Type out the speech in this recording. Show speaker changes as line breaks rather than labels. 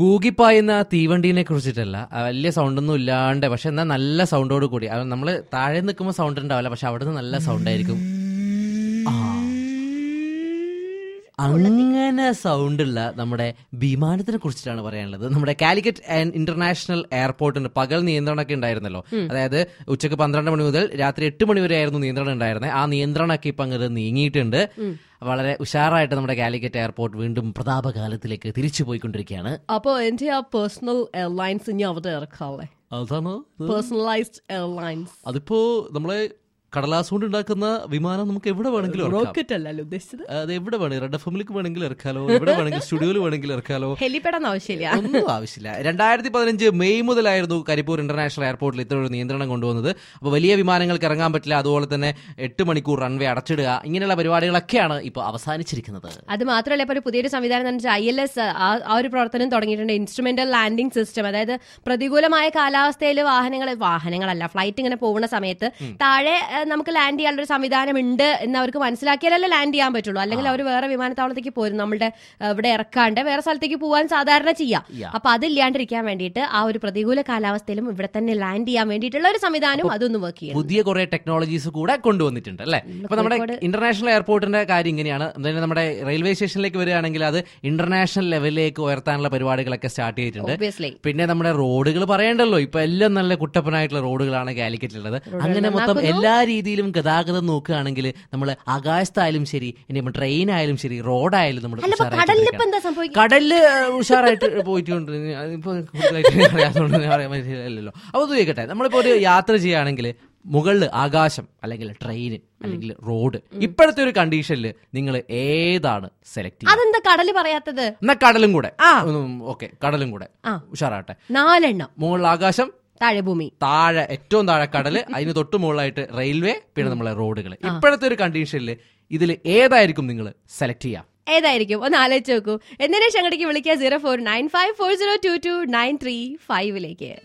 കൂകിപ്പായുന്ന തീവണ്ടീനെ കുറിച്ചിട്ടല്ല ആ, വലിയ സൗണ്ടൊന്നും ഇല്ലാണ്ട് പക്ഷെ എന്നാൽ നല്ല സൗണ്ടോട് കൂടി അത് നമ്മള് താഴെ നിൽക്കുമ്പോൾ സൗണ്ട് ഉണ്ടാവില്ല പക്ഷെ അവിടെ നിന്ന് നല്ല സൗണ്ട് ആയിരിക്കും ആ അങ്ങനെ സൗണ്ട് ഉള്ള നമ്മുടെ വിമാനത്തിനെ കുറിച്ചിട്ടാണ് പറയാനുള്ളത് നമ്മുടെ കാലിക്കറ്റ് ആൻഡ് ഇന്റർനാഷണൽ എയർപോർട്ടിന് പകൽ നിയന്ത്രണമൊക്കെ ഉണ്ടായിരുന്നല്ലോ അതായത് ഉച്ചക്ക് പന്ത്രണ്ട് മണി മുതൽ രാത്രി എട്ട് മണി വരെ ആയിരുന്നു നിയന്ത്രണം ഉണ്ടായിരുന്നത് ആ നിയന്ത്രണമൊക്കെ ഇപ്പൊ അങ്ങോട്ട് നീങ്ങിയിട്ടുണ്ട് വളരെ ഉഷാറായിട്ട് നമ്മുടെ കാലിക്കറ്റ് എയർപോർട്ട് വീണ്ടും പ്രതാപകാലത്തിലേക്ക് തിരിച്ചു പോയിക്കൊണ്ടിരിക്കുകയാണ്
അപ്പൊ എന്റെ ആ പേഴ്സണൽ എയർലൈൻസ് ഇനി അവിടെ ഇറക്കാല്ലേ
അതാണ്
പേഴ്സണലൈസ്ഡ് എയർലൈൻസ്
അതിപ്പോ നമ്മളെ കടലാസ് കൊണ്ട് ഉണ്ടാക്കുന്ന വിമാനം നമുക്ക് എവിടെ വേണമെങ്കിലും ഇറക്കാം
റോക്കറ്റ് അല്ലല്ലോ ഉദ്ദേശിച്ചത്
അത് എവിടെ വേണം റെഡ് എഫ് എമ്മിലേക്ക് വേണമെങ്കിൽ ഇറക്കാലോ ഇവിടെ വേണമെങ്കിൽ സ്റ്റുഡിയോയിൽ വേണമെങ്കിൽ ഇറക്കാലോ
ഹെലിപ്പെടാൻ ആവശ്യമില്ല
ഒന്നും ആവശ്യമില്ല രണ്ടായിരത്തി പതിനഞ്ച് മെയ് മുതലായിരുന്നു കരിപ്പൂർ ഇന്റർനാഷണൽ എയർപോർട്ടിൽ ഇത്ര ഒരു നിയന്ത്രണം കൊണ്ടുവന്നത് അപ്പോൾ വലിയ വിമാനങ്ങൾക്ക് ഇറങ്ങാൻ പറ്റില്ല അതുപോലെ തന്നെ എട്ട് മണിക്കൂർ റൺവേ അടച്ചിടുക ഇങ്ങനെയുള്ള പരിപാടികളൊക്കെയാണ് ഇപ്പോൾ അവസാനിച്ചിരിക്കുന്നത്
അത് മാത്രമല്ല ഇപ്പൊ ഒരു പുതിയൊരു സംവിധാനം എന്ന് വെച്ചാൽ ഐ എൽ എസ് ആ ഒരു പ്രവർത്തനം തുടങ്ങിയിട്ടുണ്ട് ഇൻസ്ട്രുമെന്റൽ ലാൻഡിംഗ് സിസ്റ്റം അതായത് പ്രതികൂലമായ കാലാവസ്ഥയിൽ വാഹനങ്ങൾ വാഹനങ്ങളല്ല ഫ്ലൈറ്റ് ഇങ്ങനെ പോകുന്ന സമയത്ത് താഴെ ആ, നമുക്ക് ലാൻഡ് ചെയ്യാനുള്ള ഒരു സംവിധാനം ഉണ്ട് എന്ന് അവർക്ക് മനസ്സിലാക്കിയാലല്ലേ ലാൻഡ് ചെയ്യാൻ പറ്റുള്ളൂ അല്ലെങ്കിൽ അവർ വേറെ വിമാനത്താവളത്തേക്ക് പോരും നമ്മളുടെ ആ, ഇവിടെ ഇറക്കാണ്ട് വേറെ സ്ഥലത്തേക്ക് പോകാൻ സാധാരണ ചെയ്യാം
Yeah.
അപ്പൊ അതില്ലാണ്ടിരിക്കാൻ വേണ്ടിയിട്ട് ആ ഒരു പ്രതികൂല കാലാവസ്ഥയിലും ഇവിടെ തന്നെ ലാൻഡ് ചെയ്യാൻ വേണ്ടിയിട്ടുള്ള ഒരു സംവിധാനം അതൊന്ന് വർക്ക് ചെയ്യണം
പുതിയ കുറെ ടെക്നോളജീസ് കൂടെ കൊണ്ടുവന്നിട്ടുണ്ട് അല്ലേ ഇപ്പൊ നമ്മുടെ ഇന്റർനാഷണൽ എയർപോർട്ടിന്റെ കാര്യം ഇങ്ങനെയാണ് അതായത് നമ്മുടെ റെയിൽവേ സ്റ്റേഷനിലേക്ക് വരികയാണെങ്കിൽ അത് ഇന്റർനാഷണൽ ലെവലിലേക്ക് ഉയർത്താനുള്ള പരിപാടികളൊക്കെ സ്റ്റാർട്ട് ചെയ്തിട്ടുണ്ട്
ഒബ്വിയസ്ലി
പിന്നെ നമ്മുടെ റോഡുകൾ പറയണ്ടല്ലോ ഇപ്പൊ എല്ലാം നല്ല കുട്ടപ്പനായിട്ടുള്ള റോഡുകളാണ് കാലിക്കറ്റിലുള്ളത് അങ്ങനെ മൊത്തം എല്ലാ രീതിയിലും ഗതാഗതം നോക്കുകയാണെങ്കിൽ നമ്മൾ ആകാശത്തായാലും ശരി ഇനി ട്രെയിൻ ആയാലും ശരി റോഡായാലും നമ്മൾ
അല്ല ഇപ്പൊ കടലിൽ ഇപ്പൊ എന്താ സംഭവിക്കുക
കടലില് ഉഷാറായിട്ട് പോയിട്ടുണ്ട് അതിപ്പോ കൂടുതലായിട്ട് അറിയാത്തതുകൊണ്ട് ഞാൻ പറയാൻ പറ്റില്ലല്ലോ അപ്പൊ ഇത് ചോദിക്കട്ടെ നമ്മളിപ്പോ ഒരു യാത്ര ചെയ്യുകയാണെങ്കിൽ മുകളിൽ ആകാശം അല്ലെങ്കിൽ ട്രെയിൻ അല്ലെങ്കിൽ റോഡ് ഇപ്പോഴത്തെ ഒരു കണ്ടീഷനിൽ നിങ്ങൾ ഏതാണ് സെലക്ട് ചെയ്യുക
അതെന്താ കടല് പറയാത്തത്
എന്നാ കടലും കൂടെ
ആ.
ഓക്കെ കടലും കൂടെ
ആ.
ഉഷാറാട്ടെ
നാലെണ്ണം
മുകളിൽ ആകാശം
താഴെ ഭൂമി
താഴെ ഏറ്റവും താഴെ കടല് അതിന് തൊട്ട് മുകളിലായിട്ട് റെയിൽവേ പിന്നെ നമ്മളെ റോഡുകൾ ഇപ്പോഴത്തെ ഒരു കണ്ടീഷനിൽ ഇതിൽ ഏതായിരിക്കും നിങ്ങൾ സെലക്ട് ചെയ്യുക
ഏതായിരിക്കും ഒന്ന് ആലോചിച്ച് നോക്കൂ എന്തിനാ ശങ്കടിക്ക് വിളിക്കുക zero four nine five four zero two two nine three ഫൈവിലേക്ക്